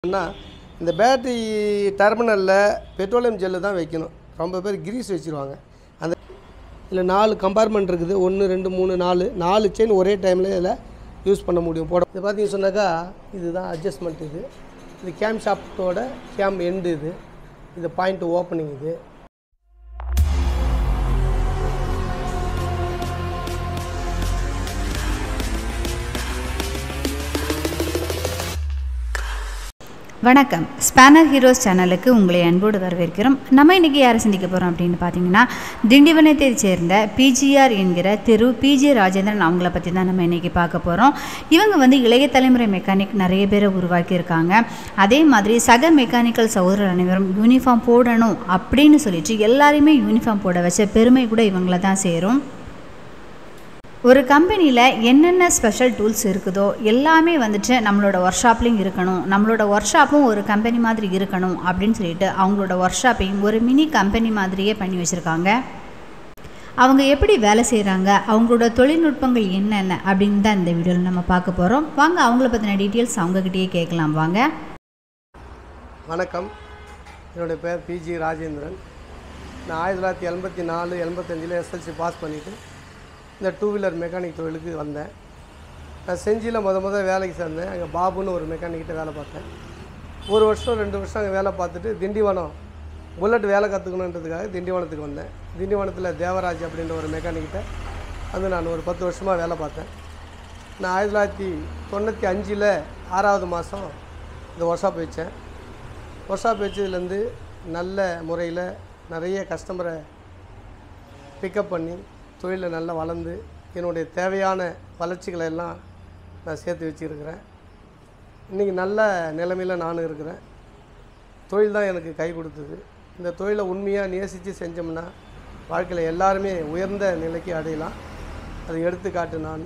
என்னன்னா இந்த பேட்டரி டெர்மினலில் பெட்ரோலியம் ஜெல்லு தான் வைக்கணும் ரொம்ப பேர் கிரீஸ் வச்சுருவாங்க அந்த இதில் நாலு கம்பார்ட்மெண்ட் இருக்குது ஒன்று ரெண்டு மூணு நாலு நாலு செயின் ஒரே டைமில் இதில் யூஸ் பண்ண முடியும் போட இது பார்த்தீங்கன்னு சொன்னாக்கா இதுதான் அட்ஜஸ்ட்மெண்ட் இது இது கேம் ஷாப்டோட கேம் எண்டு இது இது பாயிண்ட் ஓப்பனிங் இது வணக்கம் ஸ்பேனர் ஹீரோஸ் சேனலுக்கு உங்களை அன்போடு வரவேற்கிறோம் நம்ம இன்றைக்கி யாரை சந்திக்க போகிறோம் அப்படின்னு பார்த்தீங்கன்னா திண்டிவனத்தைச் சேர்ந்த பிஜிஆர் என்கிற திரு பிஜி ராஜேந்திரன் அவங்கள பற்றி தான் நம்ம இன்றைக்கி பார்க்க போகிறோம் இவங்க வந்து இளைய தலைமுறை மெக்கானிக் நிறைய பேரை உருவாக்கியிருக்காங்க அதே மாதிரி சக மெக்கானிக்கல் சகோதரர் அனைவரும் யூனிஃபார்ம் போடணும் அப்படின்னு சொல்லிட்டு எல்லாரையுமே யூனிஃபார்ம் போட வச்ச பெருமை கூட இவங்கள தான் சேரும் ஒரு கம்பெனியில் என்னென்ன ஸ்பெஷல் டூல்ஸ் இருக்குதோ எல்லாமே வந்துட்டு நம்மளோட ஒர்க் ஷாப்லேயும் இருக்கணும் நம்மளோட ஒர்க் ஷாப்பும் ஒரு கம்பெனி மாதிரி இருக்கணும் அப்படின்னு சொல்லிட்டு அவங்களோட ஒர்க் ஷாப்பையும் ஒரு மினி கம்பெனி மாதிரியே பண்ணி வச்சுருக்காங்க அவங்க எப்படி வேலை செய்கிறாங்க அவங்களோட தொழில்நுட்பங்கள் என்னென்ன அப்படின்னு தான் இந்த வீடியோவில் நம்ம பார்க்க போகிறோம் வாங்க அவங்கள பற்றின டீட்டெயில்ஸ் அவங்கக்கிட்டேயே கேட்கலாம் வாங்க வணக்கம் என்னுடைய பேர் பிஜி ராஜேந்திரன் நான் ஆயிரத்தி தொள்ளாயிரத்தி எண்பத்தி நாலு எண்பத்தஞ்சில் எஸ்எல்சி பாஸ் பண்ணிவிட்டு இந்த டூ வீலர் மெக்கானிக் தொழிலுக்கு வந்தேன் நான் செஞ்சியில் முத முத வேலைக்கு சேர்ந்தேன் அங்கே பாபுன்னு ஒரு மெக்கானிக்கிட்ட வேலை பார்த்தேன் ஒரு வருஷம் ரெண்டு வருஷம் அங்கே வேலை பார்த்துட்டு திண்டிவனம் புல்லட் வேலை கற்றுக்கணுன்றதுக்காக திண்டிவனத்துக்கு வந்தேன் திண்டிவனத்தில் தேவராஜ் அப்படின்ற ஒரு மெக்கானிக்கிட்ட வந்து நான் ஒரு பத்து வருஷமாக வேலை பார்த்தேன் நான் ஆயிரத்தி தொள்ளாயிரத்தி தொண்ணூற்றி அஞ்சில் ஆறாவது மாதம் இந்த ஒர்க் ஷாப் வச்சேன் ஒர்க் ஷாப் வச்சதுலேருந்து நல்ல முறையில் நிறைய கஸ்டமரை பிக்கப் பண்ணி தொழிலில் நல்லா வளர்ந்து என்னுடைய தேவையான வளர்ச்சிகளை எல்லாம் நான் சேர்த்து வச்சுருக்கிறேன் இன்றைக்கி நல்ல நிலைமையில் நானும் இருக்கிறேன் தொழில் தான் எனக்கு கை கொடுத்தது இந்த தொழிலை உண்மையாக நேசித்து செஞ்சோம்னா வாழ்க்கையில் எல்லாருமே உயர்ந்த நிலைக்கு அடையலாம் அதை எடுத்துக்காட்டு நான்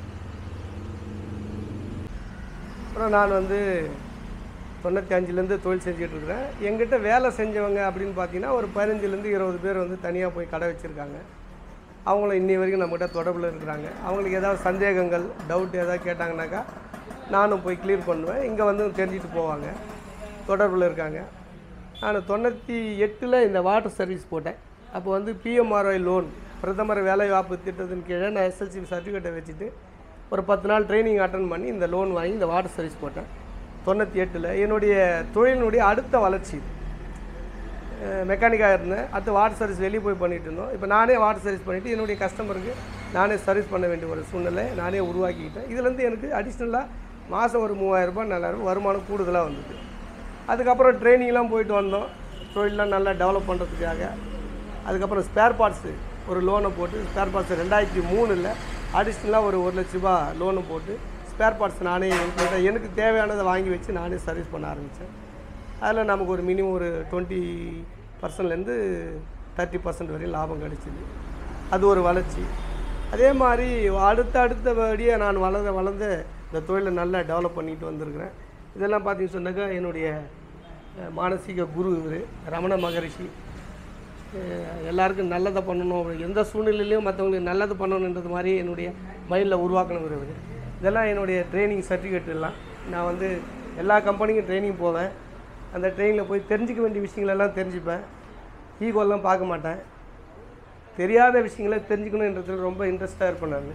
அப்புறம் நான் வந்து தொண்ணூற்றி அஞ்சுலேருந்து தொழில் செஞ்சுட்டு இருக்கிறேன் எங்கிட்ட வேலை செஞ்சவங்க அப்படின்னு பார்த்தீங்கன்னா ஒரு பதினஞ்சுலேருந்து இருபது பேர் வந்து தனியாக போய் கடை வச்சுருக்காங்க அவங்கள இன்னி வரைக்கும் நம்மகிட்ட தொடர்பில் இருக்கிறாங்க அவங்களுக்கு ஏதாவது சந்தேகங்கள் டவுட் ஏதாவது கேட்டாங்கனாக்கா நானும் போய் க்ளியர் பண்ணுவேன் இங்கே வந்து தெரிஞ்சுட்டு போவாங்க தொடர்பில் இருக்காங்க நான் தொண்ணூற்றி எட்டில் இந்த வாட்டர் சர்வீஸ் போட்டேன் அப்போ வந்து பிஎம்ஆர்ஒய் லோன் பிரதமர் வேலைவாய்ப்பு திட்டத்தின் கீழே நான் எஸ்எல்சி சர்டிஃபிகேட்டை வச்சுட்டு ஒரு பத்து நாள் ட்ரைனிங் அட்டன் பண்ணி இந்த லோன் வாங்கி இந்த வாட்டர் சர்வீஸ் போட்டேன் தொண்ணூற்றி எட்டில் என்னுடைய தொழிலினுடைய அடுத்த வளர்ச்சி இது. மெக்கானிக்காக இருந்தேன் அடுத்து வாட்டர் சர்வீஸ் வெளியே போய் பண்ணிட்டு இருந்தோம் இப்போ நானே வாட்டர் சர்வீஸ் பண்ணிவிட்டு என்னுடைய கஸ்டமருக்கு நானே சர்வீஸ் பண்ண வேண்டிய ஒரு சூழ்நிலை நானே உருவாக்கிக்கிட்டேன் இதுலேருந்து எனக்கு அடிஷ்னலாக மாதம் ஒரு மூவாயிரரூபா நாலாயிரம் வருமானம் கூடுதலாக வந்தது அதுக்கப்புறம் ட்ரைனிங்லாம் போயிட்டு வந்தோம் தொழிலெலாம் நல்லா டெவலப் பண்ணுறதுக்காக அதுக்கப்புறம் ஸ்பேர் பார்ட்ஸு ஒரு லோனை போட்டு ஸ்பேர் பார்ட்ஸ் ரெண்டாயிரத்தி மூணில் அடிஷ்னலாக ஒரு ஒரு லட்ச ரூபா லோனு போட்டு ஸ்பேர் பார்ட்ஸ் நானே include- எனக்கு தேவையானதை வாங்கி வச்சு நானே சர்வீஸ் பண்ண ஆரம்பித்தேன் அதில் நமக்கு ஒரு மினிமம் ஒரு டுவெண்ட்டி பர்சன்ட்லேருந்து தேர்ட்டி பர்சன்ட் வரையும் லாபம் கிடைச்சிது அது ஒரு வளர்ச்சி அதே மாதிரி அடுத்த அடுத்தபடியே நான் வளர்ந்த வளர்ந்த இந்த தொழிலை நல்லா டெவலப் பண்ணிட்டு வந்திருக்கிறேன் இதெல்லாம் பார்த்தீங்கன்னு சொன்னாக்கா என்னுடைய அஹ், மானசீக குரு இவர் ரமண மகரிஷி அஹ், எல்லாருக்கும் நல்லதை பண்ணணும் எந்த சூழ்நிலையிலையும் மற்றவங்களுக்கு நல்லது பண்ணணுன்றது மாதிரி என்னுடைய மைண்டில் உருவாக்கணும் இவர் இதெல்லாம் என்னுடைய ட்ரைனிங் சர்டிஃபிகேட் எல்லாம் நான் வந்து எல்லா கம்பெனிக்கும் ட்ரைனிங் போவேன் அந்த ட்ரெயினில் போய் தெரிஞ்சிக்க வேண்டிய விஷயங்களெல்லாம் தெரிஞ்சுப்பேன் ஈகோலாம் பார்க்க மாட்டேன் தெரியாத விஷயங்களை தெரிஞ்சுக்கணுன்றதுல ரொம்ப இன்ட்ரெஸ்ட்டாக இருப்பேன் நான்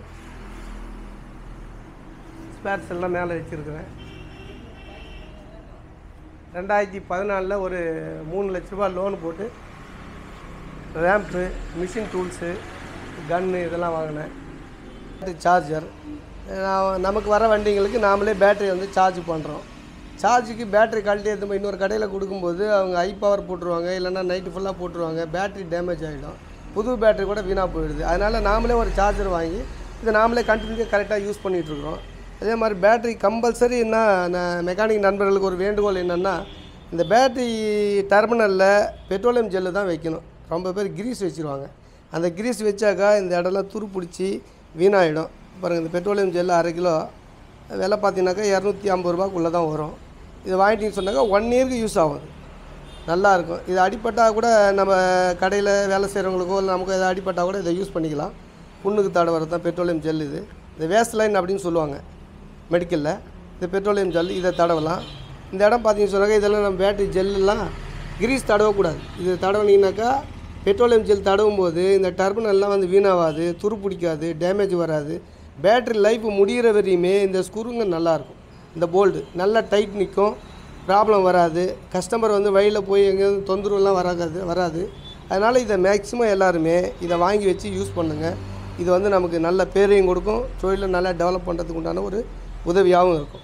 ஸ்பேர்ஸ் எல்லாம் மேலே வச்சுருக்கிறேன் ரெண்டாயிரத்தி பதினாலில் ஒரு மூணு லட்ச ரூபா லோன் போட்டு ரேம்ப்பு மிஷின் டூல்ஸு கன்னு இதெல்லாம் வாங்கினேன் சார்ஜர் நமக்கு வர வண்டிங்களுக்கு நாமளே பேட்டரி வந்து சார்ஜ் பண்ணுறோம் சார்ஜுக்கு பேட்டரி கழட்டி எடுத்து போய் இன்னொரு கடையில் கொடுக்கும்போது அவங்க ஹை பவர் போட்டுருவாங்க இல்லைன்னா நைட்டு ஃபுல்லாக போட்டுருவாங்க பேட்டரி டேமேஜ் ஆகிடும் புது பேட்டரி கூட வீணாக போயிடுது அதனால் நாமளே ஒரு சார்ஜர் வாங்கி இதை நாமளே கண்டினியூ கரெக்டாக யூஸ் பண்ணிகிட்ருக்குறோம் அதே மாதிரி பேட்டரி கம்பல்சரி என்ன நான் மெக்கானிக் நண்பர்களுக்கு ஒரு வேண்டுகோள் என்னென்னா இந்த பேட்டரி டெர்மினலில் பெட்ரோலியம் ஜெல்லு தான் வைக்கணும் ரொம்ப பேர் கிரீஸ் வச்சுருவாங்க அந்த கிரீஸ் வச்சாக்கா இந்த இடம்லாம் துரு பிடிச்சி வீணாகிடும் பாருங்கள் இந்த பெட்ரோலியம் ஜெல்லு அரை கிலோ விலை பார்த்தீங்கன்னாக்கா இரநூத்தி ஐம்பது ரூபாக்குள்ளே தான் வரும் இது வாங்கிட்டீங்கன்னு சொன்னாக்கா ஒன் இயருக்கு யூஸ் ஆகும் இது. நல்லா இருக்கும் இது அடிப்பட்டால் கூட நம்ம கடையில் வேலை செய்கிறவங்களுக்கோ இல்லை நமக்கு எதாவது அடிப்பட்டால் கூட இதை யூஸ் பண்ணிக்கலாம் புண்ணுக்கு தடவுறது தான் பெட்ரோலியம் ஜெல் இது இந்த வேஸ்ட் லைன் அப்படின்னு சொல்லுவாங்க மெடிக்கலில் இந்த பெட்ரோலியம் ஜெல் இதை தடவலாம் இந்த இடம் பார்த்தீங்கன்னு சொன்னாக்கா இதெல்லாம் நம்ம பேட்டரி ஜெல்லாம் கிரீஸ் தடவக்கூடாது இது தடவுனீங்கனாக்கா பெட்ரோலியம் ஜெல் தடவும் போது இந்த டர்பன் எல்லாம் வந்து வீணாகாது துரு பிடிக்காது டேமேஜ் வராது பேட்டரி லைஃப் முடிகிற வரையுமே இந்த ஸ்க்ரூங்க நல்லாயிருக்கும் இந்த போல்டு நல்லா டைட் நிற்கும் ப்ராப்ளம் வராது கஸ்டமர் வந்து வழியில் போய் எங்கேயும் தொந்தரவுலாம் வராது வராது அதனால் இதை மேக்ஸிமம் எல்லாருமே இதை வாங்கி வச்சு யூஸ் பண்ணுங்கள் இது வந்து நமக்கு நல்ல பேரையும் கொடுக்கும் தொழிலை நல்லா டெவலப் பண்ணுறதுக்கு உண்டான ஒரு உதவியாகவும் இருக்கும்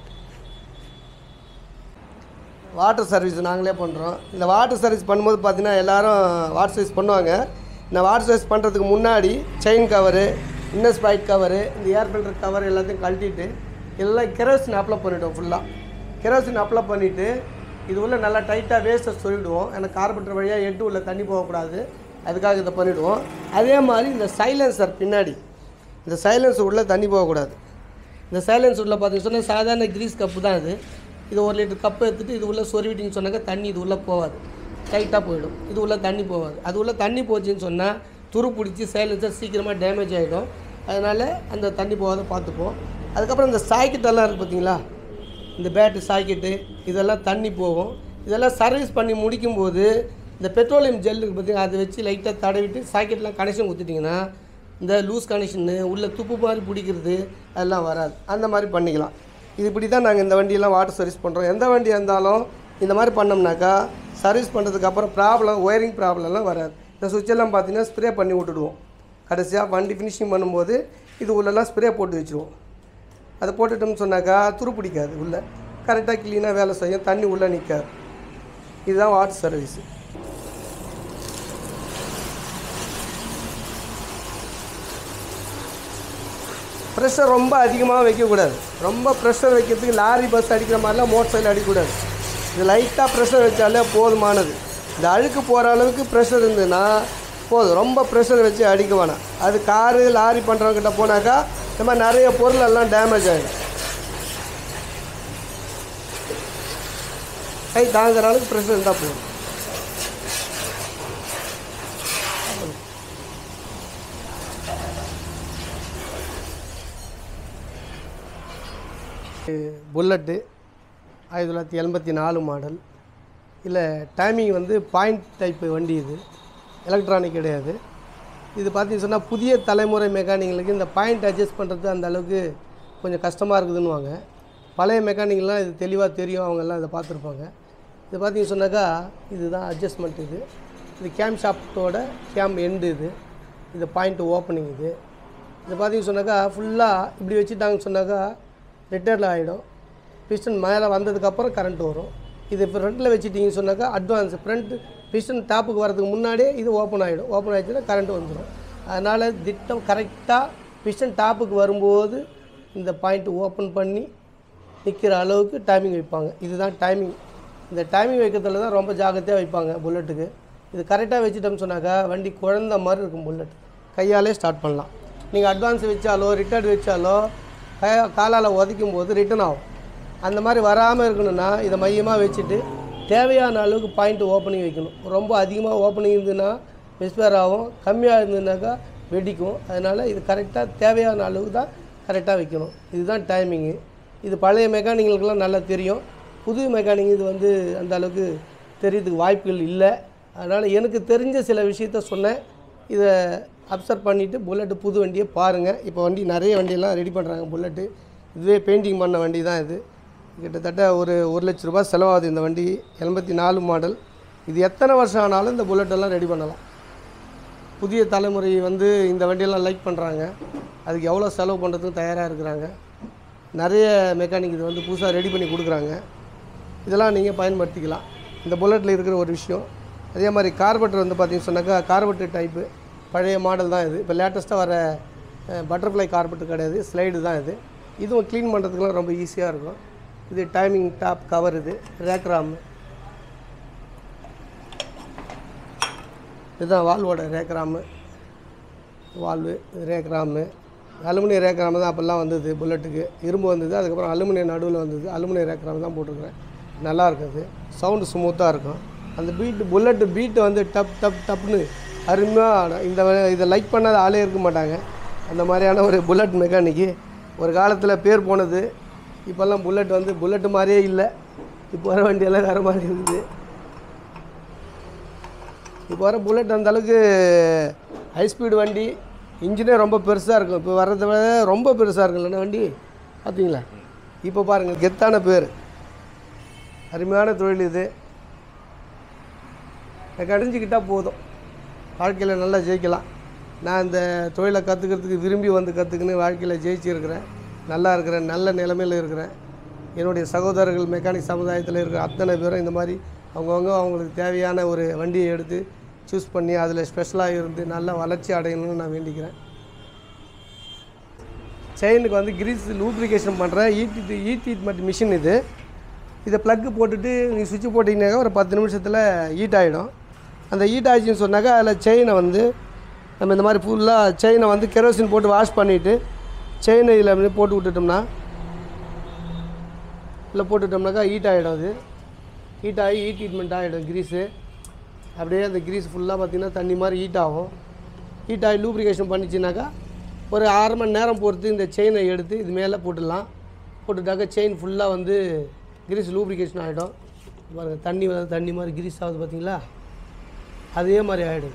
வாட்டர் சர்வீஸ் நாங்களே பண்ணுறோம் இந்த வாட்டர் சர்வீஸ் பண்ணும்போது பார்த்தீங்கன்னா எல்லாரும் வாட்டர் சர்வீஸ் பண்ணுவாங்க இந்த வாட்டர் சர்வீஸ் பண்ணுறதுக்கு முன்னாடி chain cover inner side cover இந்த ஏர் ஃபில்டர் கவர் எல்லாத்தையும் கழட்டிட்டு எல்லாம் கெரோசின் அப்ளை பண்ணிவிடுவோம் ஃபுல்லாக கெரோசின் அப்ளை பண்ணிவிட்டு இது உள்ள நல்லா டைட்டாக வேஸ்ட்டை சொல்லிவிடுவோம் ஏன்னா கார்பெண்டர் வழியாக எட்டு உள்ள தண்ணி போகக்கூடாது அதுக்காக இதை பண்ணிவிடுவோம் அதே மாதிரி இந்த சைலன்சர் பின்னாடி இந்த சைலன்சர் உள்ளே தண்ணி போகக்கூடாது இந்த சைலன்ஸ் உள்ள பார்த்தீங்கன்னு சொன்னால் சாதாரண கிரீஸ் கப்பு தான் இது இது ஒரு லிட்டர் கப்பு எடுத்துகிட்டு இது உள்ளே சொருவிட்டின்னு சொன்னாக்க தண்ணி இது உள்ளே போகாது டைட்டாக போயிடும் இது உள்ளே தண்ணி போகாது அது உள்ளே தண்ணி போச்சுன்னு சொன்னால் துரு பிடிச்சி சைலன்சர் சீக்கிரமாக டேமேஜ் ஆகிடும் அதனால் அந்த தண்ணி போகாத பார்த்துப்போம் அதுக்கப்புறம் இந்த சாக்கெட்டெல்லாம் இருக்குது பார்த்தீங்களா இந்த பேட்டு சாக்கெட்டு இதெல்லாம் தண்ணி போகும் இதெல்லாம் சர்வீஸ் பண்ணி முடிக்கும்போது இந்த பெட்ரோலியம் ஜெல் இருக்குது பார்த்தீங்கன்னா அதை வச்சு லைட்டாக தடவிட்டு சாக்கெட்லாம் கனெக்ஷன் கொடுத்துட்டிங்கன்னா இந்த லூஸ் கனெக்ஷனு உள்ள துப்பு மாதிரி பிடிக்கிறது அதெல்லாம் வராது அந்த மாதிரி பண்ணிக்கலாம் இது இப்படி தான் நாங்கள் இந்த வண்டியெல்லாம் வாட்டர் சர்வீஸ் பண்ணுறோம் எந்த வண்டியாக இருந்தாலும் இந்த மாதிரி பண்ணோம்னாக்கா சர்வீஸ் பண்ணுறதுக்கு அப்புறம் ப்ராப்ளம் ஒயரிங் ப்ராப்ளம்லாம் வராது இந்த சுவிட்செல்லாம் பார்த்தீங்கன்னா ஸ்ப்ரே பண்ணி விட்டுடுவோம் கடைசியாக வண்டி ஃபினிஷிங் பண்ணும்போது இது உள்ளெல்லாம் ஸ்ப்ரே போட்டு வச்சுருவோம் அதை போட்டுட்டோம்னு சொன்னாக்கா துரு பிடிக்காது உள்ளே கரெக்டாக க்ளீனாக வேலை செய்யும் தண்ணி உள்ளே நிற்காது இதுதான் வாட்டர் சர்வீஸ் ப்ரெஷர் ரொம்ப அதிகமாக வைக்கக்கூடாது ரொம்ப ப்ரெஷர் வைக்கிறதுக்கு லாரி பஸ் அடிக்கிற மாதிரிலாம் மோட்டர் சைக்கிள் அடிக்கக்கூடாது இது லைட்டாக ப்ரெஷர் வச்சாலே போதுமானது இந்த அழுக்கு போகிற அளவுக்கு ப்ரெஷர் இருந்ததுன்னா போதும் ரொம்ப ப்ரெஷர் வச்சு அடிக்க வேணாம் அது காரு லாரி பண்ணுறவங்கிட்ட போனாக்கா இந்த மாதிரி நிறைய பொருள் எல்லாம் டேமேஜ் ஆகிடும் கை தாங்குற அளவுக்கு ப்ரெஷர் இருந்தால் போதும் புல்லட்டு ஆயிரத்தி தொள்ளாயிரத்தி எண்பத்தி நாலு மாடல் இல்லை டைமிங் வந்து பாயிண்ட் டைப்பு வண்டி இது எலக்ட்ரானிக் கிடையாது இது பார்த்தீங்கன்னு சொன்னால் புதிய தலைமுறை மெக்கானிக்களுக்கு இந்த பாயிண்ட் அட்ஜஸ்ட் பண்ணுறது அந்த அளவுக்கு கொஞ்சம் கஷ்டமாக இருக்குதுன்னுவாங்க பழைய மெக்கானிக்லாம் இது தெளிவாக தெரியும் அவங்கெல்லாம் இதை பார்த்துருப்பாங்க இது பார்த்தீங்கன்னு சொன்னாக்கா இதுதான் அட்ஜஸ்ட்மெண்ட் இது இது கேம் ஷாப்டோட கேம் எண்டு இது இது பாயிண்ட் ஓப்பனிங் இது இது பார்த்தீங்கன்னு சொன்னாக்கா ஃபுல்லாக இப்படி வச்சுட்டாங்கன்னு சொன்னாக்கா ரிட்டர்னில் ஆகிடும் பிஸ்டன் மேலே வந்ததுக்கப்புறம் கரண்ட் வரும் இது ஃப்ரண்ட்டில் வச்சுட்டிங்கன்னு சொன்னாக்கா அட்வான்ஸ் ஃப்ரண்ட் பிஸ்டன் டாப்புக்கு வரதுக்கு முன்னாடியே இது ஓப்பன் ஆகிடும் ஓப்பன் ஆகிடுச்சுன்னா கரண்ட் வந்துடும் அதனால் திட்டம் கரெக்டாக பிஸ்டன் டாப்புக்கு வரும்போது இந்த பாயிண்ட் ஓப்பன் பண்ணி நிற்கிற அளவுக்கு டைமிங் வைப்பாங்க இதுதான் டைமிங் இந்த டைமிங் வைக்கிறதுல தான் ரொம்ப ஜாக்கிரதையாக வைப்பாங்க புல்லட்டுக்கு இது கரெக்டாக வச்சுட்டோம்னு சொன்னாக்கா வண்டி குழந்த மாதிரி இருக்கும் புல்லட் கையாலே ஸ்டார்ட் பண்ணலாம் நீங்கள் அட்வான்ஸ் வச்சாலோ ரிட்டர்ன் வச்சாலோ கை காலால் உதைக்கும் போது ரிட்டர்ன் ஆகும் அந்த மாதிரி வராமல் இருக்கணும்னா இதை மையமாக வச்சுட்டு தேவையான அளவுக்கு பாயிண்ட் ஓப்பனிங் வைக்கணும் ரொம்ப அதிகமாக ஓப்பனிங் இருந்ததுன்னா மிஸ்பேர் ஆகும் கம்மியாக இருந்ததுனாக்கா வெடிக்கும் அதனால் இது கரெக்டாக தேவையான அளவுக்கு தான் கரெக்டாக வைக்கணும் இதுதான் டைமிங்கு இது பழைய மெக்கானிக்களுக்கெல்லாம் நல்லா தெரியும் புது மெக்கானிக் இது வந்து அந்த அளவுக்கு தெரியறதுக்கு வாய்ப்புகள் இல்லை அதனால் எனக்கு தெரிஞ்ச சில விஷயத்த சொன்னேன் இதை அப்சர்வ் பண்ணிவிட்டு புல்லட்டு புது வண்டியை பாருங்கள் இப்போ வண்டி நிறைய வண்டியெல்லாம் ரெடி பண்ணுறாங்க புல்லட்டு இதுவே பெயிண்டிங் பண்ண வண்டி தான் இது கிட்டத்தட்ட ஒரு ஒரு லட்ச ரூபாய் செலவாகுது இந்த வண்டி எண்பத்தி நாலு மாடல் இது எத்தனை வருஷம் ஆனாலும் இந்த புல்லட்டெல்லாம் ரெடி பண்ணலாம் புதிய தலைமுறை வந்து இந்த வண்டியெல்லாம் லைக் பண்ணுறாங்க அதுக்கு எவ்வளோ செலவு பண்ணுறதுக்கு தயாராக இருக்கிறாங்க நிறைய மெக்கானிக் இது வந்து புதுசாக ரெடி பண்ணி கொடுக்குறாங்க இதெல்லாம் நீங்கள் பயன்படுத்திக்கலாம் இந்த புல்லட்டில் இருக்கிற ஒரு விஷயம் அதே மாதிரி கார்பெட்டர் வந்து பார்த்தீங்கன்னு சொன்னாக்கா கார்பெட்டர் டைப்பு பழைய மாடல் தான் இது இப்போ லேட்டஸ்ட்டாக வர பட்டர்ஃப்ளை கார்பெட்டர் கிடையாது ஸ்லைடு தான் இது இதுவும் க்ளீன் பண்ணுறதுக்குலாம் ரொம்ப ஈஸியாக இருக்கும் இது டைமிங் டாப் கவர் இது ரேக்ராம் இதுதான் வால்வோட ரேக்ராமு வால்வு ரேக்ராமு அலுமினிய ரேக்ராமு தான் அப்போல்லாம் வந்தது புல்லட்டுக்கு இரும்பு வந்தது அதுக்கப்புறம் அலுமினிய நடுவில் வந்தது அலுமினிய ரேக்ராம் தான் போட்டிருக்கிறேன் நல்லா இருக்குது சவுண்டு ஸ்மூத்தாக இருக்கும் அந்த பீட்டு புல்லட்டு பீட்டு வந்து டப் டப் டப்னு அருமையாக இந்த வ- இதை லைக் பண்ணாத ஆளே இருக்க மாட்டாங்க அந்த மாதிரியான ஒரு புல்லட் மெக்கானிக்கு ஒரு காலத்தில் பேர் போனது இப்போல்லாம் புல்லட் வந்து புல்லட்டு மாதிரியே இல்லை இப்போ வர வண்டியெல்லாம் வேறு மாதிரி இருக்குது இப்போ வர புல்லட் அந்த அளவுக்கு ஹை ஸ்பீடு வண்டி இன்ஜினே ரொம்ப பெருசாக இருக்கும் இப்போ வர்றதை விட ரொம்ப பெருசாக இருக்குல்ல வண்டி பார்த்தீங்களா இப்போ பாருங்கள் கெத்தான பேர் அருமையான தொழில் இது எனக்கு அடைஞ்சிக்கிட்டால் போதும் வாழ்க்கையில் நல்லா ஜெயிக்கலாம் நான் இந்த தொழிலை கற்றுக்கிறதுக்கு விரும்பி வந்து கற்றுக்கின்னு வாழ்க்கையில் ஜெயிச்சிருக்கிறேன் நல்லா இருக்கிறேன் நல்ல நிலைமையில் இருக்கிறேன் என்னுடைய சகோதரர்கள் மெக்கானிக் சமுதாயத்தில் இருக்கிற அத்தனை பேரும் இந்த மாதிரி அவங்கவுங்க அவங்களுக்கு தேவையான ஒரு வண்டியை எடுத்து சூஸ் பண்ணி அதில் ஸ்பெஷலாக இருந்து நல்ல வளர்ச்சி அடையணும்னு நான் வேண்டிக்கிறேன் செயினுக்கு வந்து கிரீஸ் லூப்ரிகேஷன் பண்ணுற ஈட்டி ஈ ட்ரீட்மெண்ட் மிஷின் இது இதை ப்ளக்கு போட்டுட்டு நீ சுவிட்ச் போட்டிங்கனாக்கா ஒரு பத்து நிமிஷத்தில் ஹீட் ஆகிடும் அந்த ஹீட் ஆயிடுச்சுன்னு சொன்னாக்கா அதில் செயினை வந்து நம்ம இந்த மாதிரி ஃபுல்லாக செயினை வந்து கெரோசின் போட்டு வாஷ் பண்ணிவிட்டு செயினை இதில் வந்து போட்டு விட்டுட்டோம்னா இல்லை போட்டுட்டோம்னாக்கா ஹீட் ஆகிடும் அது ஹீட் ஆகி ஹீட் ட்ரீட்மெண்ட் ஆகிடும் கிரீஸு அப்படியே அந்த கிரீஸ் ஃபுல்லாக பார்த்திங்கன்னா தண்ணி மாதிரி ஹீட் ஆகும் ஹீட் ஆகி லூப்ரிகேஷன் பண்ணிச்சுனாக்கா ஒரு அரை மணி நேரம் பொறுத்து இந்த செயினை எடுத்து இது மேலே போட்டுடலாம் போட்டுட்டாக்கா செயின் ஃபுல்லாக வந்து கிரீஸ் லூப்ரிகேஷன் ஆகிடும் பாருங்கள் தண்ணி வந்து தண்ணி மாதிரி கிரீஸ் ஆகுது பார்த்தீங்களா அதே மாதிரி ஆகிடும்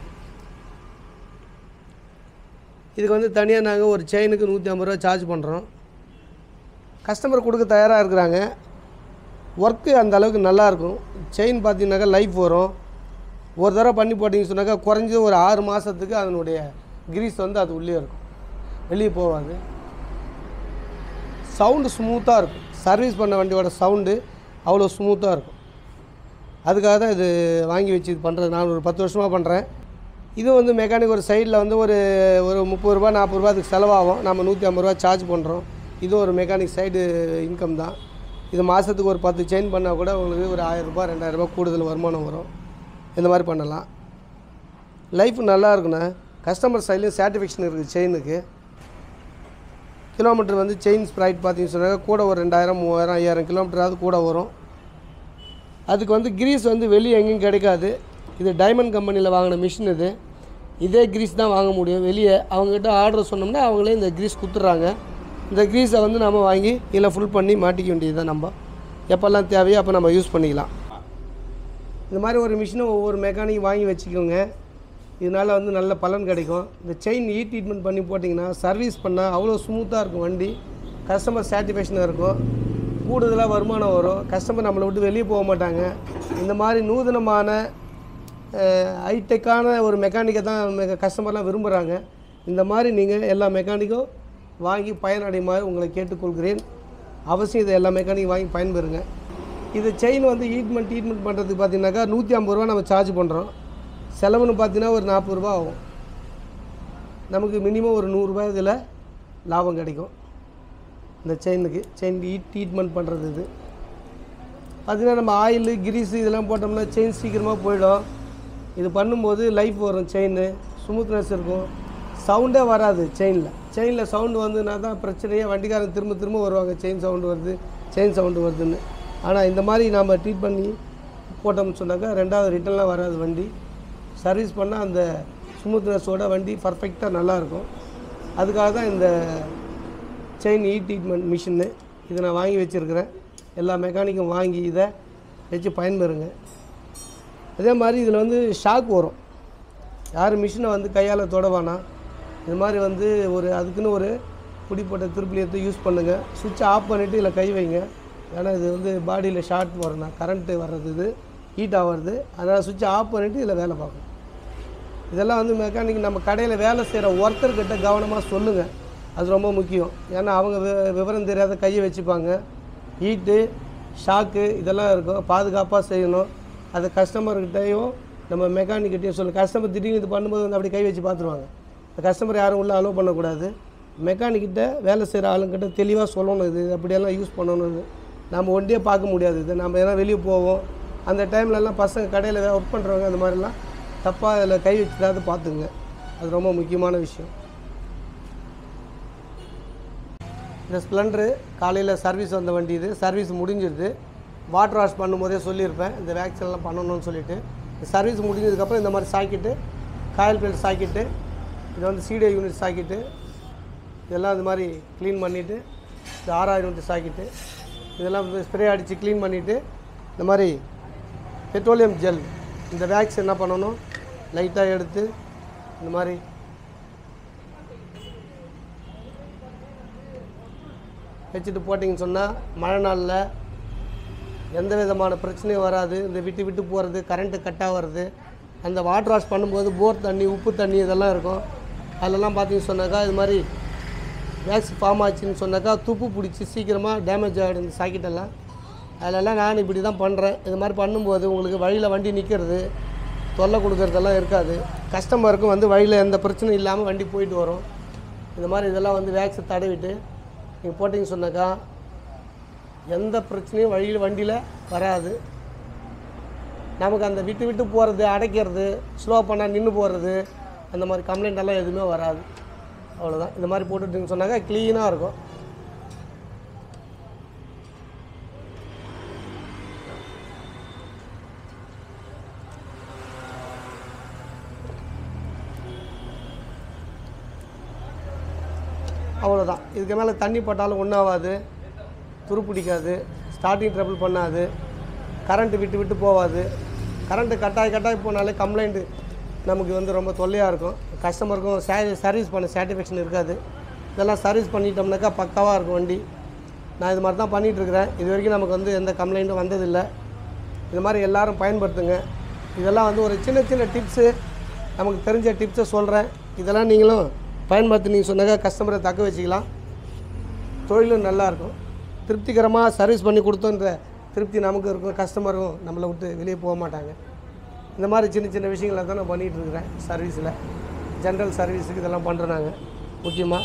இதுக்கு வந்து தனியாக நாங்கள் ஒரு செயினுக்கு நூற்றி ஐம்பது ரூபா சார்ஜ் பண்ணுறோம் கஸ்டமர் கொடுக்க தயாராக இருக்கிறாங்க ஒர்க்கு அந்த அளவுக்கு நல்லாயிருக்கும் செயின் பார்த்தீங்கன்னாக்கா லைஃப் வரும் ஒரு தடவை பண்ணி போட்டிங்கன்னு சொன்னாக்கா குறைஞ்சது ஒரு ஆறு மாதத்துக்கு அதனுடைய கிரீஸ் வந்து அது உள்ளே இருக்கும் வெளியே போகாது சவுண்டு ஸ்மூத்தாக இருக்கும் சர்வீஸ் பண்ண வண்டியோட சவுண்டு அவ்வளோ ஸ்மூத்தாக இருக்கும் அதுக்காக தான் இது வாங்கி வச்சு இது பண்ணுறது நான் ஒரு பத்து வருஷமாக பண்ணுறேன் இது வந்து மெக்கானிக் ஒரு சைடில் வந்து ஒரு ஒரு முப்பது ரூபா நாற்பது ரூபா அதுக்கு செலவாகும் நம்ம நூற்றி ஐம்பது ரூபா சார்ஜ் பண்ணுறோம் இது ஒரு மெக்கானிக் சைடு இன்கம் தான் இது மாதத்துக்கு ஒரு பத்து செயின் பண்ணால் கூட உங்களுக்கு ஒரு ஆயிரரூபா ரெண்டாயிரரூபா கூடுதல் வருமானம் வரும் இந்த மாதிரி பண்ணலாம் லைஃப் நல்லா இருக்குண்ணே கஸ்டமர் சைட்லேயும் சாட்டிஸ்ஃபேக்ஷன் இருக்குது செயினுக்கு கிலோமீட்டர் வந்து செயின் ஸ்ப்ரைட் பார்த்தீங்கன்னு சொன்னாக்க கூட ஒரு ரெண்டாயிரம் மூவாயிரம் ஐயாயிரம் கிலோமீட்டராவது கூட வரும் அதுக்கு வந்து கிரீஸ் வந்து வெளியே எங்கேயும் கிடைக்காது இது டைமண்ட் கம்பெனியில் வாங்கின மிஷின் இது இதே கிரீஸ் தான் வாங்க முடியும் வெளியே அவங்ககிட்ட ஆர்டர் சொன்னோம்னா அவங்களே இந்த கிரீஸ் கொடுத்துட்றாங்க இந்த கிரீஸை வந்து நம்ம வாங்கி இதில் ஃபுல் பண்ணி மாட்டிக்க வேண்டியது தான் நம்ம எப்போல்லாம் தேவையோ அப்போ நம்ம யூஸ் பண்ணிக்கலாம் இந்த மாதிரி ஒரு மிஷினை ஒவ்வொரு மெக்கானிக் வாங்கி வச்சுக்கோங்க இதனால் வந்து நல்ல பலன் கிடைக்கும் இந்த செயின் ஹீட் ட்ரீட்மெண்ட் பண்ணி போட்டிங்கன்னா சர்வீஸ் பண்ணால் அவ்வளோ ஸ்மூத்தாக இருக்கும் வண்டி கஸ்டமர் சாட்டிஸ்ஃபேக்ஷனாக இருக்கும் கூடுதலாக வருமானம் வரும் கஸ்டமர் நம்மளை விட்டு வெளியே போக மாட்டாங்க இந்த மாதிரி நூதனமான ஹைடெக்கான ஒரு மெக்கானிக்கை தான் கஸ்டமர்லாம் விரும்புகிறாங்க இந்த மாதிரி நீங்கள் எல்லா மெக்கானிக்கும் வாங்கி பயனடையுமாறு உங்களை கேட்டுக்கொள்கிறேன் அவசியம் இதை எல்லா மெக்கானிக்கும் வாங்கி பயன்பெறுங்க இது செயின் வந்து ட்ரீட்மெண்ட் ட்ரீட்மெண்ட் பண்ணுறதுக்கு பார்த்தீங்கன்னாக்கா நூற்றி ஐம்பது ரூபா நம்ம சார்ஜ் பண்ணுறோம் செலவுன்னு பார்த்தீங்கன்னா ஒரு நாற்பது ரூபா ஆகும் நமக்கு மினிமம் ஒரு நூறுரூபா இதில் லாபம் கிடைக்கும் இந்த செயினுக்கு செயின் ஹீட் ட்ரீட்மெண்ட் பண்ணுறது இது பார்த்தீங்கன்னா நம்ம ஆயில் கிரீஸு இதெல்லாம் போட்டோம்னா செயின் சீக்கிரமாக போயிடும் இது பண்ணும்போது லைஃப் வரும் செயின் ஸ்மூத்னஸ் இருக்கும் சவுண்டே வராது செயினில் செயினில் சவுண்டு வந்துன்னா தான் பிரச்சனையே வண்டிக்காரன் திரும்ப திரும்ப வருவாங்க செயின் சவுண்டு வருது செயின் சவுண்டு வருதுன்னு ஆனால் இந்த மாதிரி நாம் ட்ரீட் பண்ணி போட்டோம்னு சொன்னாக்கா ரெண்டாவது ரிட்டர்ன்லாம் வராது வண்டி சர்வீஸ் பண்ணால் அந்த ஸ்மூத்னஸோட வண்டி பர்ஃபெக்டாக நல்லாயிருக்கும் அதுக்காக தான் இந்த செயின் ஹீட் ட்ரீட்மெண்ட் மிஷின்னு இதை நான் வாங்கி வச்சுருக்கிறேன் எல்லா மெக்கானிக்கும் வாங்கி இதை வச்சு பயன்பெறுங்க அதே மாதிரி இதில் வந்து ஷாக் வரும் யார் மிஷினை வந்து கையால் தொடவானா இது மாதிரி வந்து ஒரு அதுக்குன்னு ஒரு பிடிப்பட்ட திருப்பிலி எடுத்து யூஸ் பண்ணுங்கள் சுவிட்சை ஆஃப் பண்ணிவிட்டு இதில் கை வைங்க ஏன்னா இது வந்து பாடியில் ஷார்ட் வரணும் கரண்ட்டு வர்றது இது ஹீட் ஆகிறது அதனால் சுவிட்சை ஆஃப் பண்ணிவிட்டு இதில் வேலை பார்க்கணும் இதெல்லாம் வந்து மெக்கானிக் நம்ம கடையில் வேலை செய்கிற ஒர்க்கர்கிட்ட கவனமாக சொல்லுங்கள் அது ரொம்ப முக்கியம் ஏன்னா அவங்க வி- விவரம் தெரியாத கையை வச்சுப்பாங்க ஹீட்டு ஷாக்கு இதெல்லாம் இருக்கும் பாதுகாப்பாக செய்யணும் அது கஸ்டமர்கிட்டையும் நம்ம மெக்கானிக்கிட்டையும் சொல்லணும் கஸ்டமர் திடீர்னு இது பண்ணும்போது வந்து அப்படி கை வச்சு பார்த்துருவாங்க இந்த கஸ்டமர் யாரும் உள்ளே அலோவ் பண்ணக்கூடாது மெக்கானிக்கிட்ட வேலை செய்கிற ஆளுங்கிட்ட தெளிவாக சொல்லணும் இது அப்படியெல்லாம் யூஸ் பண்ணணும்னு நம்ம ஒண்டியே பார்க்க முடியாது இது நம்ம எதனா வெளியே போவோம் அந்த டைம்லலாம் பசங்க கடையில் ஒர்க் பண்ணுறவங்க அந்த மாதிரிலாம் தப்பாக அதில் கை வச்சுதாவது பார்த்துங்க அது ரொம்ப முக்கியமான விஷயம் இந்த ஸ்ப்ளெண்டரு காலையில் சர்வீஸ் வந்த வண்டி இது சர்வீஸ் முடிஞ்சிருது வாட்டர் வாஷ் பண்ணும்போதே சொல்லியிருப்பேன் இந்த வேக்சின்லாம் பண்ணணும்னு சொல்லிட்டு சர்வீஸ் முடிஞ்சதுக்கப்புறம் இந்த மாதிரி சாக்கிட்டு காயில் பெல்ட் சாக்கிட்டு இது வந்து சீடியோ யூனிட் சாக்கிட்டு இதெல்லாம் இந்த மாதிரி க்ளீன் பண்ணிவிட்டு இந்த ஆறாயிரம் யூனிட் சாக்கிட்டு இதெல்லாம் வந்து ஸ்ப்ரே அடித்து க்ளீன் பண்ணிவிட்டு இந்த மாதிரி பெட்ரோலியம் ஜெல் இந்த வேக்ஸ் என்ன பண்ணணும் லைட்டாக எடுத்து இந்த மாதிரி வச்சுட்டு போட்டிங்கன்னு சொன்னால் மழை நாளில் எந்த விதமான பிரச்சனையும் வராது இந்த விட்டு விட்டு போகிறது கரண்ட்டு கட் ஆகிறது அந்த வாட்டர் வாஷ் பண்ணும்போது போர் தண்ணி உப்பு தண்ணி இதெல்லாம் இருக்கும் அதிலலாம் பார்த்தீங்கன்னு சொன்னாக்கா இது மாதிரி வேக்ஸ் ஃபார்ம் ஆச்சுன்னு சொன்னாக்கா துப்பு பிடிச்சி சீக்கிரமாக டேமேஜ் ஆகிடும் இந்த சாக்கெட்டெல்லாம் அதிலெல்லாம் நான் இப்படி தான் பண்ணுறேன் இது மாதிரி பண்ணும்போது உங்களுக்கு வழியில் வண்டி நிற்கிறது தொல்லை கொடுக்கறதெல்லாம் இருக்காது கஸ்டமருக்கும் வந்து வழியில் எந்த பிரச்சனையும் இல்லாமல் வண்டி போயிட்டு வரும் இந்த மாதிரி இதெல்லாம் வந்து வேக்ஸை தடவிட்டு நீங்கள் போட்டிங்க சொன்னாக்கா எந்த பிரச்சனையும் வழியில் வண்டியில் வராது நமக்கு அந்த விட்டு விட்டு போகிறது அடைக்கிறது ஸ்லோ பண்ணால் நின்று போகிறது அந்த மாதிரி கம்ப்ளைண்ட் எல்லாம் எதுவுமே வராது அவ்வளோதான் இந்த மாதிரி போட்டுட்டுன்னு சொன்னாக்கா க்ளீனாக இருக்கும் அவ்வளோதான் இதுக்கு மேலே தண்ணி பட்டாலும் ஒன்றாகாது துரு பிடிக்காது ஸ்டார்டிங் ட்ரபிள் பண்ணாது கரண்ட்டு விட்டு விட்டு போகாது கரண்ட்டு கட்டாய் கட்டாய் போனாலே கம்ப்ளைண்ட்டு நமக்கு வந்து ரொம்ப தொல்லையாக இருக்கும் கஸ்டமருக்கும் சே சர்வீஸ் பண்ண சாட்டிஸ்ஃபேக்ஷன் இருக்காது இதெல்லாம் சர்வீஸ் பண்ணிட்டோம்னாக்கா பக்காவாக இருக்கும் வண்டி நான் இது மாதிரி தான் பண்ணிகிட்ருக்கிறேன் இது வரைக்கும் நமக்கு வந்து எந்த கம்ப்ளைண்ட்டும் வந்ததில்லை இது மாதிரி எல்லாரும் பயன்படுத்துங்க இதெல்லாம் வந்து ஒரு சின்ன சின்ன டிப்ஸு நமக்கு தெரிஞ்ச டிப்ஸை சொல்கிறேன் இதெல்லாம் நீங்களும் பயன்படுத்தினீங்க சொன்னாக்கா கஸ்டமரை தக்க வச்சுக்கலாம் தொழிலும் நல்லாயிருக்கும் திருப்திகரமாக சர்வீஸ் பண்ணி கொடுத்தோன்ற திருப்தி நமக்கு இருக்கும் கஸ்டமரும் நம்மளை விட்டு வெளியே போக மாட்டாங்க இந்த மாதிரி சின்ன சின்ன விஷயங்களை தான் நான் பண்ணிகிட்டு இருக்கிறேன் சர்வீஸில் ஜென்ரல் சர்வீஸுக்கு இதெல்லாம் பண்ணுறோம் நாங்கள் முக்கியமாக